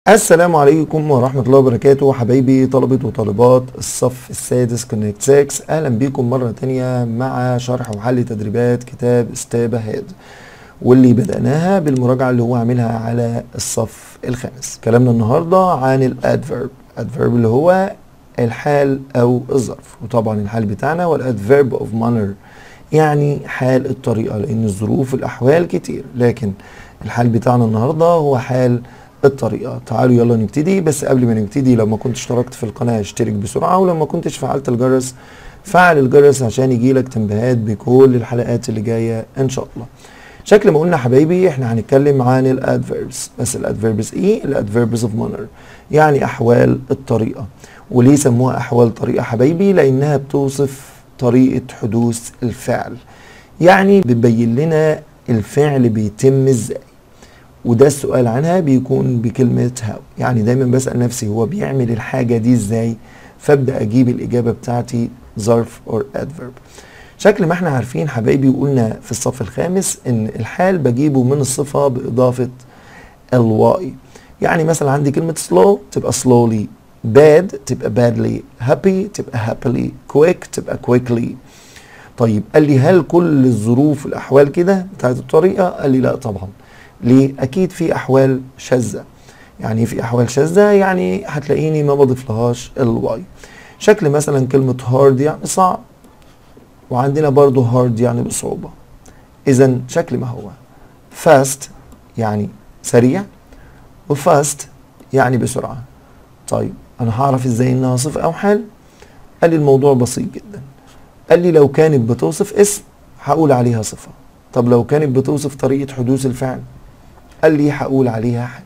السلام عليكم ورحمة الله وبركاته حبايبي طلبة وطالبات الصف السادس كونكت 6 أهلا بيكم مرة تانية مع شرح وحل تدريبات كتاب ستاب هيد واللي بدأناها بالمراجعة اللي هو عاملها على الصف الخامس كلامنا النهاردة عن الادفيرب adverb اللي هو الحال أو الظرف وطبعا الحال بتاعنا هو الادفيرب اوف مانر يعني حال الطريقة لأن الظروف والأحوال كتير لكن الحال بتاعنا النهاردة هو حال الطريقة تعالوا يلا نبتدي بس قبل ما نبتدي لو ما كنت اشتركت في القناة اشترك بسرعة ولو ما كنتش فعلت الجرس فعل الجرس عشان يجيلك تنبيهات بكل الحلقات اللي جاية ان شاء الله شكل ما قلنا حبايبي احنا هنتكلم عن الادفيربس بس الادفيربس ايه الادفيربس اوف مانر يعني احوال الطريقة وليه سموها احوال طريقة حبايبي لانها بتوصف طريقة حدوث الفعل يعني بتبين لنا الفعل بيتم ازاي وده السؤال عنها بيكون بكلمة هاو يعني دايما بسأل نفسي هو بيعمل الحاجة دي ازاي فابدأ اجيب الاجابة بتاعتي ظرف or adverb شكل ما احنا عارفين حبايبي وقلنا في الصف الخامس ان الحال بجيبه من الصفة باضافة الواي يعني مثلا عندي كلمة slow تبقى slowly bad تبقى badly happy تبقى happily quick تبقى quickly طيب قال لي هل كل الظروف والاحوال كده بتاعت الطريقة قال لي لا طبعا ليه اكيد في احوال شاذة يعني في احوال شاذة يعني هتلاقيني ما بضيف لهاش الواي شكل مثلا كلمة hard يعني صعب وعندنا برضو hard يعني بصعوبة اذا شكل ما هو fast يعني سريع وفاست يعني بسرعة طيب انا هعرف ازاي انها صفة او حال قال لي الموضوع بسيط جدا قال لي لو كانت بتوصف اسم هقول عليها صفة طب لو كانت بتوصف طريقة حدوث الفعل قال لي هقول عليها حال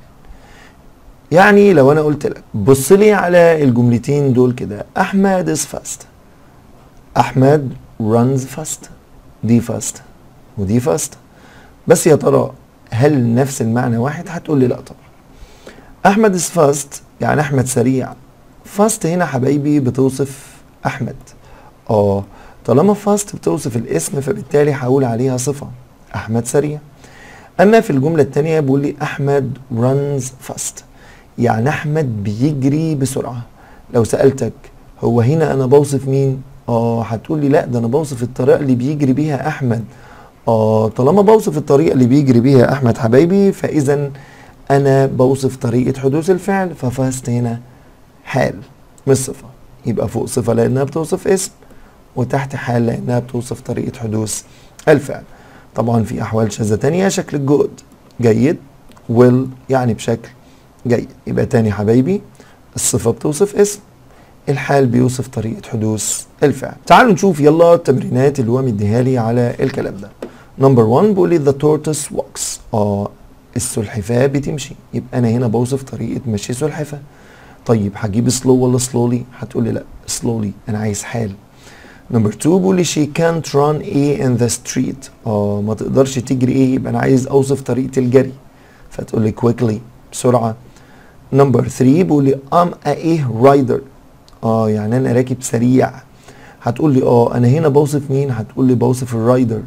يعني لو انا قلت لك بص لي على الجملتين دول كده احمد is fast احمد runs fast دي fast ودي fast بس يا ترى هل نفس المعنى واحد هتقول لي لا طبعا احمد is fast يعني احمد سريع fast هنا حبايبي بتوصف احمد اه طالما فاست بتوصف الاسم فبالتالي هقول عليها صفة احمد سريع اما في الجملة التانية بيقول لي احمد runs fast يعني احمد بيجري بسرعة لو سألتك هو هنا انا بوصف مين اه هتقول لي لا ده انا بوصف الطريقة اللي بيجري بيها احمد اه طالما بوصف الطريقة اللي بيجري بيها احمد حبايبي فاذا انا بوصف طريقة حدوث الفعل ففاست هنا حال مش صفة يبقى فوق صفة لانها بتوصف اسم وتحت حال لانها بتوصف طريقة حدوث الفعل طبعا في احوال شاذة تانية شكل الجود جيد will يعني بشكل جيد يبقى تاني حبايبي الصفة بتوصف اسم الحال بيوصف طريقة حدوث الفعل تعالوا نشوف يلا التمرينات اللي هو مديها لي على الكلام ده نمبر 1 بيقول لي the tortoise walks اه السلحفاة بتمشي يبقى انا هنا بوصف طريقة مشي سلحفاة طيب هجيب slow ولا slowly هتقولي لا slowly انا عايز حال نمبر 2 بيقول لي she can't run a in the street اه ما تقدرش تجري ايه يبقى انا عايز اوصف طريقة الجري فتقول لي quickly بسرعة نمبر 3 بيقول لي I'm a ايه رايدر اه يعني انا راكب سريع هتقول لي اه انا هنا بوصف مين هتقول لي بوصف الرايدر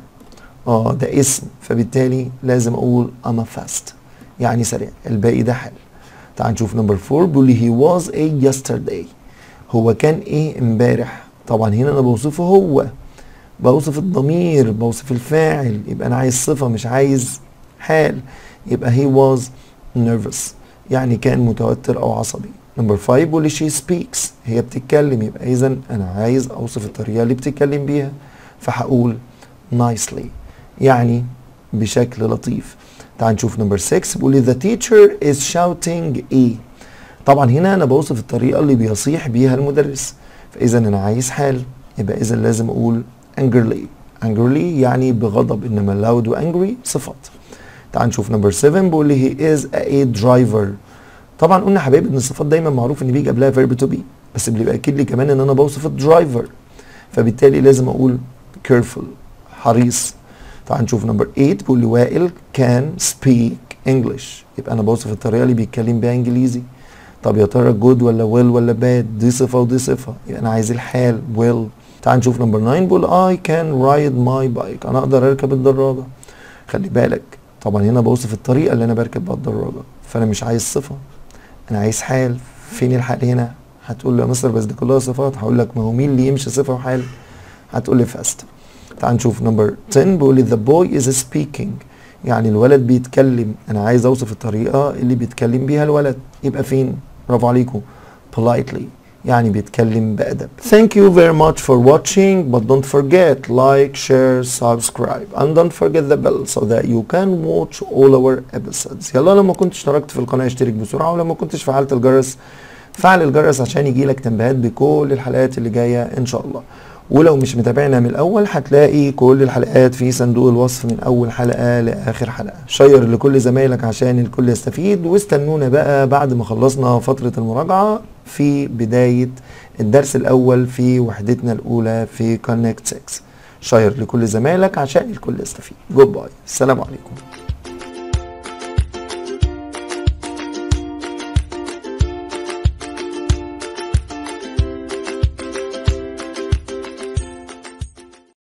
اه ده اسم فبالتالي لازم اقول I'm a fast يعني سريع الباقي ده حل تعال نشوف نمبر 4 بيقول لي he was a yesterday هو كان ايه امبارح طبعا هنا انا بوصفه هو بوصف الضمير بوصف الفاعل يبقى انا عايز صفة مش عايز حال يبقى he was nervous يعني كان متوتر او عصبي نمبر 5 بيقول لي she speaks هي بتتكلم يبقى اذا انا عايز اوصف الطريقة اللي بتتكلم بيها فهقول nicely يعني بشكل لطيف تعال نشوف نمبر 6 بيقول لي the teacher is shouting a طبعا هنا انا بوصف الطريقة اللي بيصيح بيها المدرس فاذا انا عايز حال يبقى اذا لازم اقول angrily angrily يعني بغضب انما loud وangry صفات تعال نشوف نمبر 7 بيقول لي he is a driver طبعا قلنا حبايبي ان الصفات دايما معروف ان بيجي قبلها verb to be بس اللي بيأكد لي كمان ان انا بوصف الدرايفر فبالتالي لازم اقول careful حريص تعال نشوف نمبر 8 بيقول لي وائل can speak English يبقى انا بوصف الطريقه اللي بيتكلم بيها انجليزي طب يا ترى جود ولا ويل ولا باد دي صفه ودي صفه يبقى انا عايز الحال ويل تعال نشوف نمبر 9 بيقول I can ride my bike انا اقدر اركب الدراجه خلي بالك طبعا هنا بوصف الطريقه اللي انا بركب بها الدراجه فانا مش عايز صفه انا عايز حال فين الحال هنا هتقول له يا مستر بس دي كلها صفات هقول لك ما هو مين اللي يمشي صفه وحال هتقول لي فاست تعال نشوف نمبر 10 بيقول لي the boy is speaking يعني الولد بيتكلم انا عايز اوصف الطريقه اللي بيتكلم بيها الولد يبقى فين برافو عليكم politely يعني بيتكلم بأدب thank you very much for watching but don't forget like share subscribe and don't forget the bell so that you can watch all our episodes يلا لما كنت اشتركت في القناة اشترك بسرعة ولما كنتش فعلت الجرس فعل الجرس عشان يجيلك تنبيهات بكل الحلقات اللي جاية ان شاء الله ولو مش متابعنا من الاول هتلاقي كل الحلقات في صندوق الوصف من اول حلقه لاخر حلقه شير لكل زمايلك عشان الكل يستفيد واستنونا بقى بعد ما خلصنا فتره المراجعه في بدايه الدرس الاول في وحدتنا الاولى في كونكت 6 شير لكل زمايلك عشان الكل يستفيد جود باي السلام عليكم